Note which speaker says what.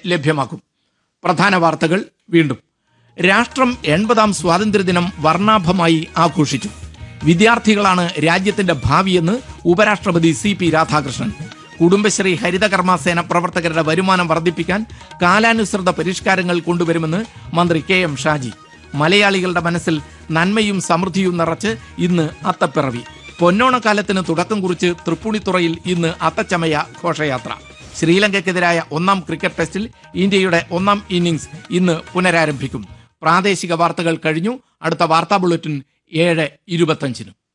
Speaker 1: ലഭ്യമാക്കും പ്രധാന വാർത്തകൾ വീണ്ടും രാഷ്ട്രം എൺപതാം സ്വാതന്ത്ര്യദിനം വർണ്ണാഭമായി ആഘോഷിച്ചു വിദ്യാർത്ഥികളാണ് രാജ്യത്തിന്റെ ഭാവിയെന്ന് ഉപരാഷ്ട്രപതി സി പി രാധാകൃഷ്ണൻ കുടുംബശ്രീ ഹരിതകർമ്മസേന പ്രവർത്തകരുടെ വരുമാനം വർദ്ധിപ്പിക്കാൻ കാലാനുസൃത പരിഷ്കാരങ്ങൾ കൊണ്ടുവരുമെന്ന് മന്ത്രി കെ എം ഷാജി മലയാളികളുടെ മനസ്സിൽ നന്മയും സമൃദ്ധിയും നിറച്ച് ഇന്ന് അത്തപ്പിറവി പൊന്നോണക്കാലത്തിന് തുടക്കം കുറിച്ച് തൃപ്പൂണിത്തുറയിൽ ഇന്ന് അത്തച്ചമയ ഘോഷയാത്ര ശ്രീലങ്കയ്ക്കെതിരായ ഒന്നാം ക്രിക്കറ്റ് ടെസ്റ്റിൽ ഇന്ത്യയുടെ ഒന്നാം ഇന്നിംഗ്സ് ഇന്ന് പുനരാരംഭിക്കും പ്രാദേശിക വാർത്തകൾ കഴിഞ്ഞു അടുത്ത വാർത്താ ബുള്ളറ്റിൻ ഏഴ് ഇരുപത്തഞ്ചിന്